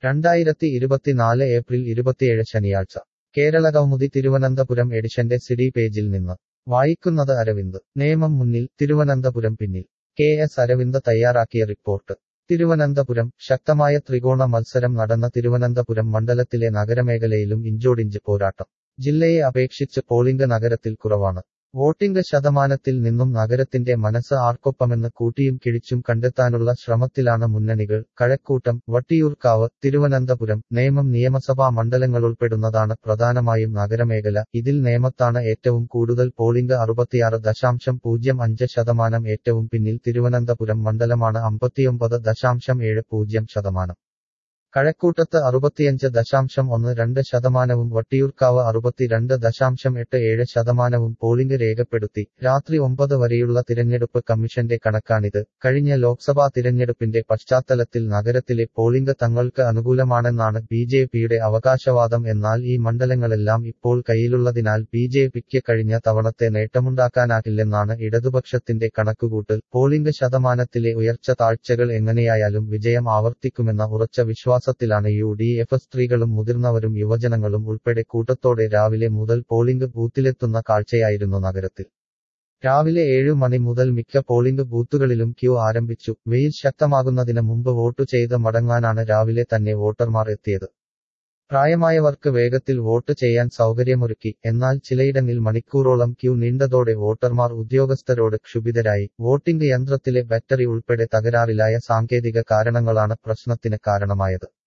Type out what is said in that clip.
രണ്ടായിരത്തി ഇരുപത്തിനാല് ഏപ്രിൽ ഇരുപത്തിയേഴ് ശനിയാഴ്ച കേരള കൗമുദി തിരുവനന്തപുരം എഡിഷന്റെ സിഡി പേജിൽ നിന്ന് വായിക്കുന്നത് അരവിന്ദ് നിയമം മുന്നിൽ തിരുവനന്തപുരം പിന്നിൽ കെ എസ് അരവിന്ദ് തയ്യാറാക്കിയ റിപ്പോർട്ട് തിരുവനന്തപുരം ശക്തമായ ത്രികോണ മത്സരം നടന്ന തിരുവനന്തപുരം മണ്ഡലത്തിലെ നഗരമേഖലയിലും ഇഞ്ചോടിഞ്ച് പോരാട്ടം ജില്ലയെ അപേക്ഷിച്ച് പോളിംഗ് നഗരത്തിൽ കുറവാണ് വോട്ടിംഗ് ശതമാനത്തിൽ നിന്നും നഗരത്തിന്റെ മനസ്സ് ആർക്കൊപ്പമെന്ന് കൂട്ടിയും കിഴിച്ചും കണ്ടെത്താനുള്ള ശ്രമത്തിലാണ് മുന്നണികൾ കഴക്കൂട്ടം വട്ടിയൂർക്കാവ് തിരുവനന്തപുരം നേമം നിയമസഭാ മണ്ഡലങ്ങളുൾപ്പെടുന്നതാണ് പ്രധാനമായും നഗരമേഖല ഇതിൽ നേമത്താണ് ഏറ്റവും കൂടുതൽ പോളിംഗ് അറുപത്തിയാറ് ദശാംശം പൂജ്യം അഞ്ച് ശതമാനം ഏറ്റവും പിന്നിൽ തിരുവനന്തപുരം മണ്ഡലമാണ് അമ്പത്തിയൊമ്പത് ദശാംശം ഏഴ് പൂജ്യം ശതമാനം കഴക്കൂട്ടത്ത് അറുപത്തിയഞ്ച് ദശാംശം ഒന്ന് രണ്ട് ശതമാനവും വട്ടിയൂർക്കാവ് അറുപത്തിരണ്ട് ദശാംശം എട്ട് ഏഴ് ശതമാനവും പോളിംഗ് രേഖപ്പെടുത്തി രാത്രി ഒമ്പത് വരെയുള്ള തിരഞ്ഞെടുപ്പ് കമ്മീഷന്റെ കണക്കാണിത് കഴിഞ്ഞ ലോക്സഭാ തിരഞ്ഞെടുപ്പിന്റെ പശ്ചാത്തലത്തിൽ നഗരത്തിലെ പോളിംഗ് തങ്ങൾക്ക് അനുകൂലമാണെന്നാണ് ബി ജെ പിയുടെ അവകാശവാദം എന്നാൽ ഈ മണ്ഡലങ്ങളെല്ലാം ഇപ്പോൾ കയ്യിലുള്ളതിനാൽ ബി ജെ പിക്ക് കഴിഞ്ഞ തവണത്തെ നേട്ടമുണ്ടാക്കാനാകില്ലെന്നാണ് ഇടതുപക്ഷത്തിന്റെ കണക്കുകൂട്ടൽ പോളിംഗ് ശതമാനത്തിലെ ഉയർച്ച താഴ്ചകൾ എങ്ങനെയായാലും വിജയം ആവർത്തിക്കുമെന്ന ഉറച്ച വിശ്വാസം വിശ്വാസത്തിലാണ് യു ഡി എഫ് സ്ത്രീകളും മുതിർന്നവരും യുവജനങ്ങളും ഉൾപ്പെടെ കൂട്ടത്തോടെ രാവിലെ മുതൽ പോളിംഗ് ബൂത്തിലെത്തുന്ന കാഴ്ചയായിരുന്നു നഗരത്തിൽ രാവിലെ ഏഴു മണി മുതൽ മിക്ക പോളിംഗ് ബൂത്തുകളിലും ക്യൂ ആരംഭിച്ചു വെയിൽ ശക്തമാകുന്നതിന് മുമ്പ് വോട്ടു ചെയ്ത് മടങ്ങാനാണ് രാവിലെ തന്നെ വോട്ടർമാർ എത്തിയത് പ്രായമായവർക്ക് വേഗത്തിൽ വോട്ട് ചെയ്യാൻ സൗകര്യമൊരുക്കി എന്നാൽ ചിലയിടങ്ങളിൽ മണിക്കൂറോളം ക്യൂ നീണ്ടതോടെ വോട്ടർമാർ ഉദ്യോഗസ്ഥരോട് ക്ഷുഭിതരായി വോട്ടിംഗ് യന്ത്രത്തിലെ ബാറ്ററി ഉൾപ്പെടെ തകരാറിലായ സാങ്കേതിക കാരണങ്ങളാണ് പ്രശ്നത്തിന് കാരണമായത്